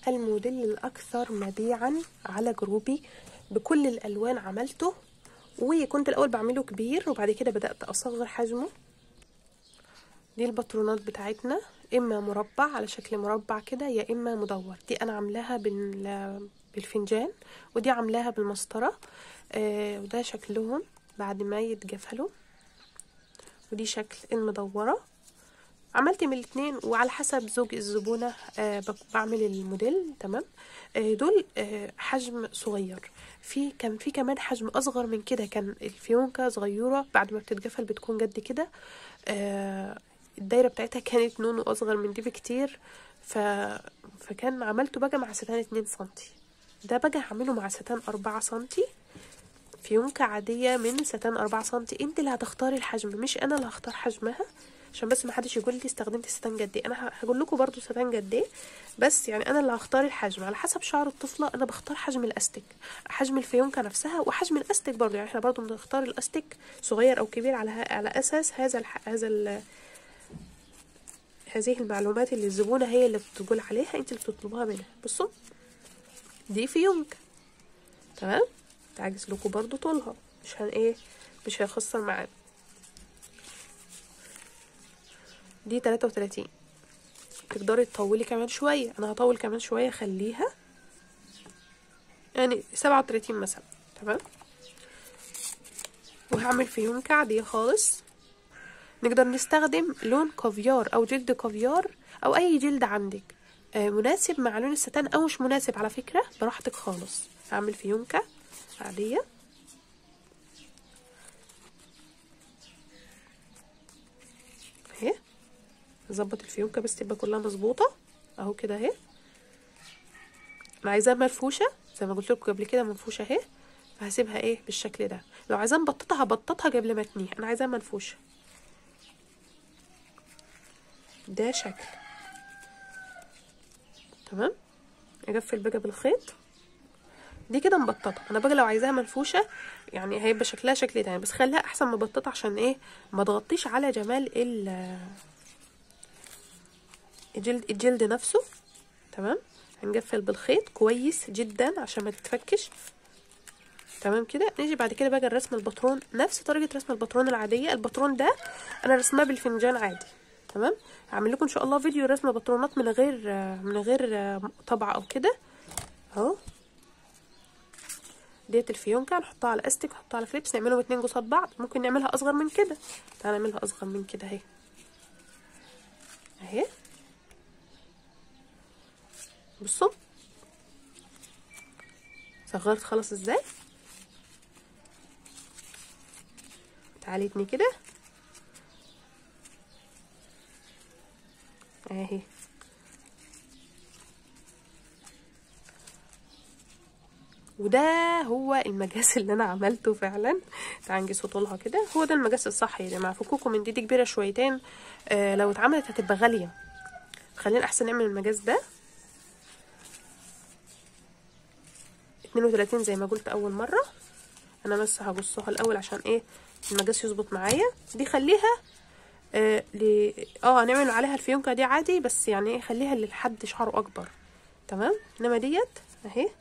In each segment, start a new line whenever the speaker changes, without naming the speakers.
الموديل الاكثر مبيعا على جروبي بكل الالوان عملته وكنت الاول بعمله كبير وبعد كده بدات اصغر حجمه دي الباترونات بتاعتنا اما مربع على شكل مربع كده يا اما مدور دي انا عاملاها بال بالفنجان ودي عاملاها بالمسطره آه وده شكلهم بعد ما يتجفلوا ودي شكل المدوره عملت من الاتنين وعلى حسب ذوق الزبونة آه بعمل الموديل تمام آه دول آه حجم صغير في كان في كمان حجم اصغر من كده كان الفيونكة صغيرة بعد ما بتتجفل بتكون جد كده الدايرة بتاعتها كانت نونو اصغر من دي بكتير ف... فكان عملته بقى مع ستان اتنين سنتي ده بقى هعمله مع ستان اربعة سنتي فيونكة عادية من ستان أربعة سنتي انت اللي هتختاري الحجم مش انا اللي هختار حجمها عشان بس ما حدش يقول لي استخدمت ستان قد ايه انا هقول لكم برضو ستان قد ايه بس يعني انا اللي هختار الحجم على حسب شعر الطفله انا بختار حجم الاستيك حجم الفيونكه نفسها وحجم الاستيك برضو يعني احنا برضو بنختار الاستيك صغير او كبير على على اساس هذا الح... هذا ال... هذه المعلومات اللي الزبونه هي اللي بتقول عليها انت اللي بتطلبوها منها بصوا دي فيونكه تمام تعجز لكم برضو طولها مش هن ايه مش هيخسر معانا دي تلاتة وتلاتين تقدري تطولي كمان شوية انا هطول كمان شوية خليها يعني سبعة وتلاتين مثلا تمام وهعمل فيونكة عادية خالص نقدر نستخدم لون كافيار او جلد كافيار او اي جلد عندك آه مناسب مع لون الستان او مش مناسب على فكرة براحتك خالص هعمل فيونكة عادية اهي اظبط الفيونكة بس تبقى كلها مظبوطة اهو كده اهي انا عايزاها منفوشة زي ما قلت لكم قبل كده منفوشة اهي فهسيبها ايه بالشكل ده لو عايزاه مبططها هبططها قبل ما اتنيها انا عايزاها منفوشة ده شكل تمام اقفل بقى بالخيط دي كده مبططه انا بقى لو عايزاها منفوشه يعني هيبقى شكلها شكل تاني بس خليها احسن مبططه عشان ايه ما تغطيش على جمال الجلد الجلد نفسه تمام هنقفل بالخيط كويس جدا عشان ما تتفكش تمام كده نيجي بعد كده بقى الرسم الباترون نفس طريقه رسم الباترون العاديه الباترون ده انا رسماه بالفنجان عادي تمام هعمل لكم ان شاء الله فيديو رسم باترونات من غير من غير طبعه او كده اهو ديت الفيونكه نحطها على استك نحطها على فليبس نعملهم اتنين قصاد بعض ممكن نعملها اصغر من كده تعالى نعملها اصغر من كده اهي اهي بصوا صغرت خلاص ازاي تعالي اتني كده اهي وده هو المقاس اللي انا عملته فعلا تعالى نقيس طولها كده هو ده المقاس الصح يا جماعه فكوكم من دي دي كبيره شويتين آه لو اتعملت هتبقى غاليه خلينا احسن نعمل المقاس ده 32 زي ما قلت اول مره انا بس هقصها الاول عشان ايه المقاس يظبط معايا دي خليها آه ل... اه هنعمل عليها الفيونكه دي عادي بس يعني ايه خليها لحد شعره اكبر تمام انما ديت اهي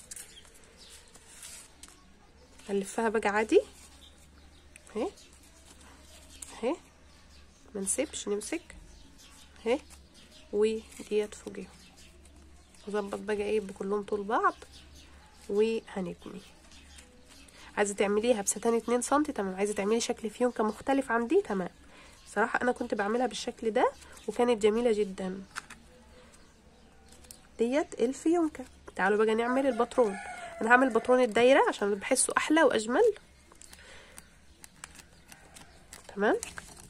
هنلفها بقى عادي اهي اهي ما نسيبش نمسك اهي وديت فوقيهم نظبط بقى ايه بكلهم طول بعض وهنبني عايزه تعمليها بستان اتنين سنتي تمام عايزه تعملي شكل فيونكه مختلف عن دي تمام صراحه انا كنت بعملها بالشكل ده وكانت جميله جدا ديت الفيونكه تعالوا بقى نعمل الباترون انا هعمل باترون الدايره عشان بحسه احلى واجمل تمام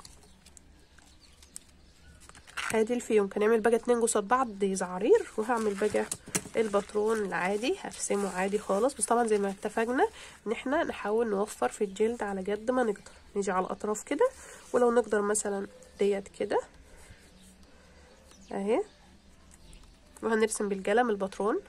ادي الفيونكه نعمل بقى اتنين قصاد بعض زعارير وهعمل بقى الباترون العادي هرسمه عادي خالص بس طبعا زي ما اتفقنا ان احنا نحاول نوفر في الجلد على قد ما نقدر نيجي على الاطراف كده ولو نقدر مثلا ديت كده اهي وهنرسم بالقلم الباترون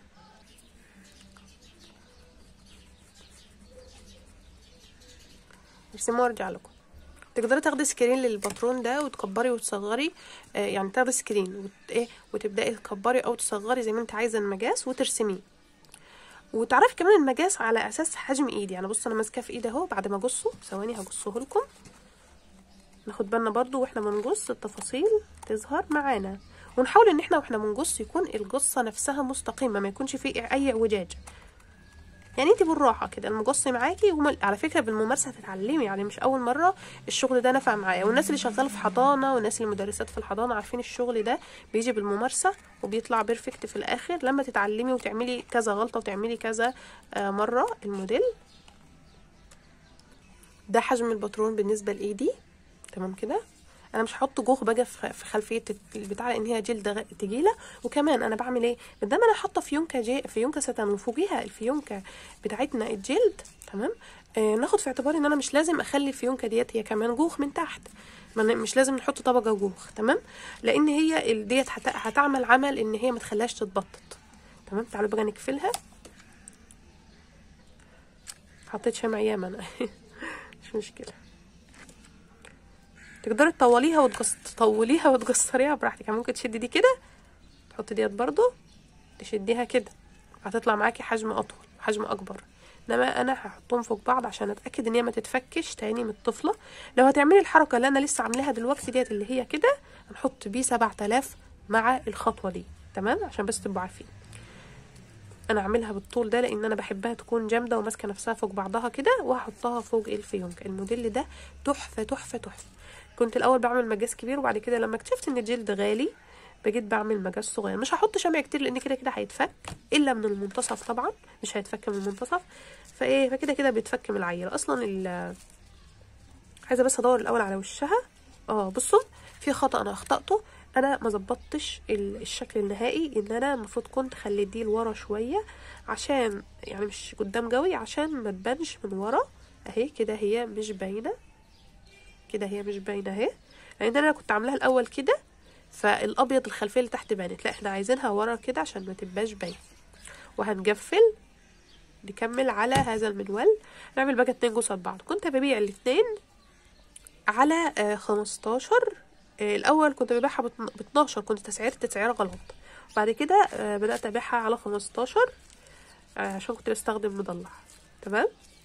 ارسمه وارجع لكم تقدري تاخدي سكرين للباترون ده وتكبري وتصغري آه يعني تاخدي سكرين وت... ايه وتبداي تكبري او تصغري زي ما انت عايزه المقاس وترسميه وتعرفي كمان المقاس على اساس حجم ايدي يعني بص انا ماسكاه في ايدي اهو بعد ما اقصه ثواني هقصه لكم ناخد بالنا برضو واحنا بنقص التفاصيل تظهر معانا ونحاول ان احنا واحنا بنقص يكون القصه نفسها مستقيمه ما يكونش فيه اي اعوجاج يعني انت بالراحه كده المقص معاكي ومل... على فكره بالممارسه هتتعلمي يعني مش اول مره الشغل ده نفع معايا والناس اللي شغاله في حضانه والناس اللي مدرسات في الحضانه عارفين الشغل ده بيجي بالممارسه وبيطلع بيرفكت في الاخر لما تتعلمي وتعملي كذا غلطه وتعملي كذا آه مره الموديل ده حجم الباترون بالنسبه لايدي تمام كده انا مش هحط جوه بقى في خلفيه البتاع لان هي جلد تقيله وكمان انا بعمل ايه قدام انا حاطه فيونكه جي فيونكه ستان وفوقيها الفيونكه بتاعتنا الجلد تمام آه ناخد في اعتبار ان انا مش لازم اخلي الفيونكه ديت هي كمان جوخ من تحت مش لازم نحط طبقه جوخ تمام لان هي ديت هتعمل عمل ان هي ما تخليهاش تتبطط تمام تعالوا بقى نقفلها حطيت شمع ياما انا مش مشكله تقدري تطوليها وتقص تطوليها وتقصريها براحتك يعني ممكن تشدي دي كده تحطي ديت برضو تشديها كده هتطلع معاكي حجم اطول حجم اكبر انما انا هحطهم فوق بعض عشان اتاكد ان هي ما تتفكش تاني من الطفله لو هتعملي الحركه اللي انا لسه عاملاها دلوقتي ديت اللي هي كده هنحط بيه 7000 مع الخطوه دي تمام عشان بس تبقوا عارفين انا اعملها بالطول ده لان انا بحبها تكون جامده وماسكه نفسها فوق بعضها كده وهحطها فوق الفيونك الموديل ده تحفه تحفه تحفه كنت الاول بعمل مقاس كبير وبعد كده لما اكتشفت ان الجلد غالي بقيت بعمل مقاس صغير مش هحط شمع كتير لان كده كده هيتفك الا من المنتصف طبعا مش هيتفك من المنتصف فايه فكده كده بيتفك من العيله اصلا ال عايزه بس ادور الاول على وشها اه بصوا في خطا انا اخطاته انا ما ظبطتش الشكل النهائي ان انا المفروض كنت خليت دي لورا شويه عشان يعني مش قدام قوي عشان ما تبانش من ورا اهي كده هي مش باينه كده هي مش باينه اهي لان انا كنت عاملاها الاول كده فالابيض الخلفيه اللي تحت بانت لا احنا عايزينها ورا كده عشان ما تبقاش باين وهنقفل نكمل على هذا المنوال نعمل بقى اتنين قصاد بعض كنت ببيع الاتنين على آه خمستاشر آه الاول كنت ببيعها ب 12 كنت تسعير تسعيره غلط بعد كده آه بدات ابيعها على خمستاشر عشان كنت بستخدم مضلع تمام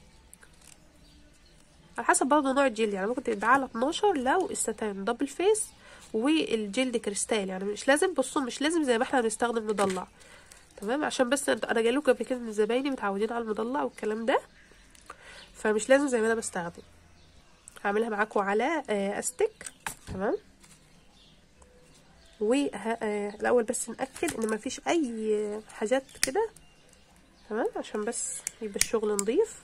على حسب برضه نوع الجلد يعني ممكن تتباع على 12 لو الستان دبل فيس والجلد كريستال يعني مش لازم بصوا مش لازم زي ما احنا بنستخدم مضلع تمام عشان بس انا جايلكم قبل كده ان زبايني متعودين على المضلع والكلام ده فمش لازم زي ما انا بستخدم هعملها معاكم على استك تمام والاول بس ناكد ان مفيش اي حاجات كده تمام عشان بس يبقى الشغل نظيف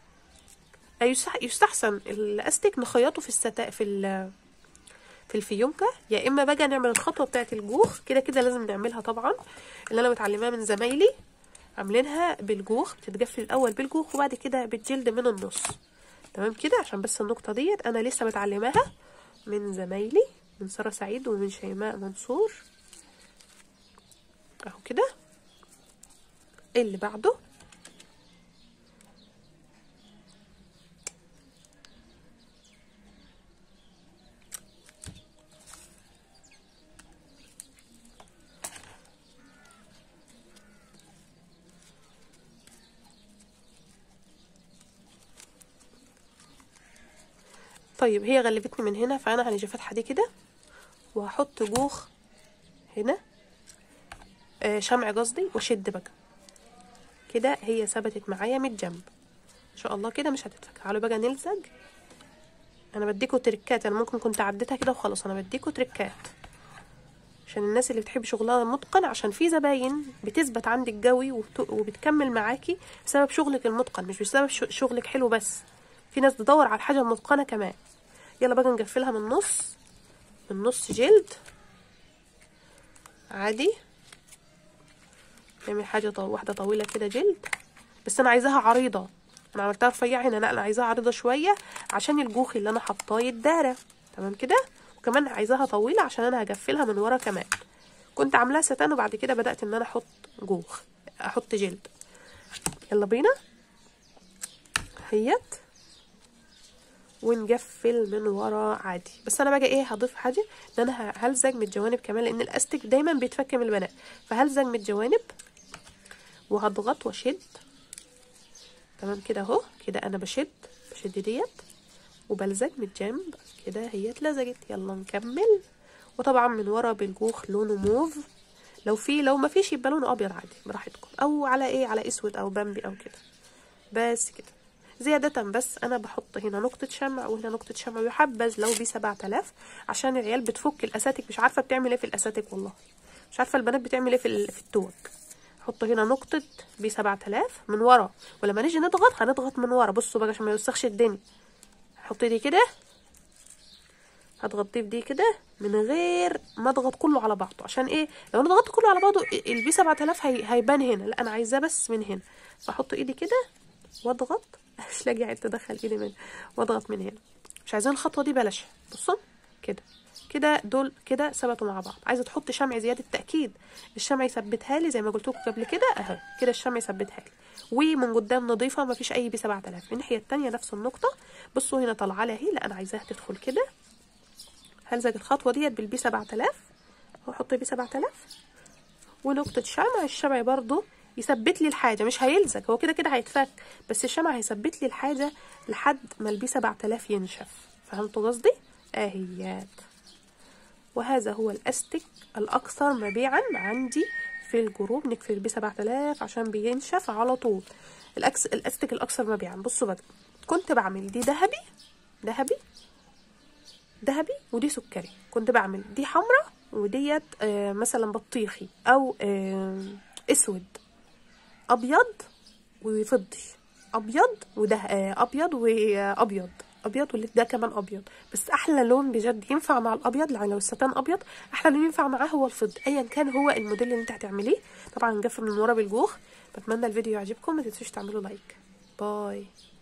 يستحسن الاستك نخيطه في الستا في ال في الفيونكه يا اما بقى نعمل الخطوه بتاعه الجوخ كده كده لازم نعملها طبعا اللي انا متعلماها من زمايلي عاملينها بالجوخ بتتقفل الاول بالجوخ وبعد كده بالجلد من النص تمام كده عشان بس النقطه ديت انا لسه متعلماها من زمايلي من ساره سعيد ومن شيماء منصور اهو كده اللي بعده طيب هي غلبتني من هنا فانا هنيجي فاتحه دي كده وهحط جوخ هنا آه شمع قصدي واشد بقى كده هي ثبتت معايا من الجنب ان شاء الله كده مش هتتفك تعالوا بقى نلزق انا بديكوا تريكات انا ممكن كنت عديتها كده وخلاص انا بديكوا تريكات عشان الناس اللي بتحب شغلها متقن عشان في زباين بتثبت عندك قوي وبتكمل معاكي بسبب شغلك المتقن مش بسبب شغلك حلو بس في ناس تدور على الحاجه المتقنه كمان يلا بقى نقفلها من النص من نص جلد عادي نعمل حاجه طو... واحده طويله كده جلد بس انا عايزاها عريضه انا عملتها رفيعه هنا لا انا عايزاها عريضه شويه عشان الجوخ اللي انا حطاه يتدارى تمام كده وكمان عايزاها طويله عشان انا هقفلها من ورا كمان كنت عاملاها ستان وبعد كده بدات ان انا احط جوخ احط جلد يلا بينا هيت ونقفل من ورا عادي بس انا باجي ايه هضيف حاجه ان انا ه- هلزج من الجوانب كمان لان الاستك دايما بيتفك من البنات فهلزج من الجوانب وهضغط واشد تمام كده اهو كده انا بشد بشد ديت وبلزج من الجنب كده هي اتلزجت يلا نكمل وطبعا من ورا بالجوخ لونه موف لو في لو ما فيش يبقى لونه ابيض عادي براحتكم او على ايه على اسود او بامبي او كده بس كده زيادة بس أنا بحط هنا نقطة شمع وهنا نقطة شمع ويحبذ لو ب 7000 عشان العيال بتفك الأساتك مش عارفة بتعمل ايه في الأساتك والله مش عارفة البنات بتعمل ايه في ال- في التوك حط هنا نقطة ب 7000 من ورا ولما نيجي نضغط هنضغط من ورا بصوا بقى عشان ما يوسخش الدنيا حطي دي كده هتغطيه بدي كده من غير ما اضغط كله على بعضه عشان ايه لو انا ضغطت كله على بعضه البي 7000 هي... هيبان هنا لا انا عايزاه بس من هنا فاحط ايدي كده واضغط مش لاقي عيد تدخل ايدي من واضغط من هنا مش عايزين الخطوه دي بلاش بصوا كده كده دول كده ثبتوا مع بعض عايزه تحط شمع زياده تاكيد الشمع يثبتها لي زي ما قلت لكم قبل كده اهو كده الشمع يثبتها لي ومن قدام نظيفه ما فيش اي بي 7000 من الناحيه التانية نفس النقطه بصوا هنا طالعه لي اهي لا انا عايزاها تدخل كده هلزج الخطوه ديت بالبي 7000 واحط بي 7000 ونقطه شمع الشمع برضو يثبت لي الحاجه مش هيلزج هو كده كده هيتفك بس الشمع هيثبت لي الحاجه لحد ما البي 7000 ينشف فهمتوا قصدي اهيات وهذا هو الاستك الاكثر مبيعا عندي في الجروب نكفي البي 7000 عشان بينشف على طول الأكس الاستك الاكثر مبيعا بصوا بقى كنت بعمل دي ذهبي ذهبي ذهبي ودي سكري كنت بعمل دي حمراء وديت آه مثلا بطيخي او آه اسود ابيض وفضي ابيض وده آه ابيض وابيض ابيض واللي ده كمان ابيض بس احلى لون بجد ينفع مع الابيض يعني لو الستان ابيض احلى لون ينفع معاه هو الفضي ايا كان هو الموديل اللي انت هتعمليه طبعا نقفل من ورا بالجوخ بتمنى الفيديو يعجبكم ما تنسوش تعملوا لايك باي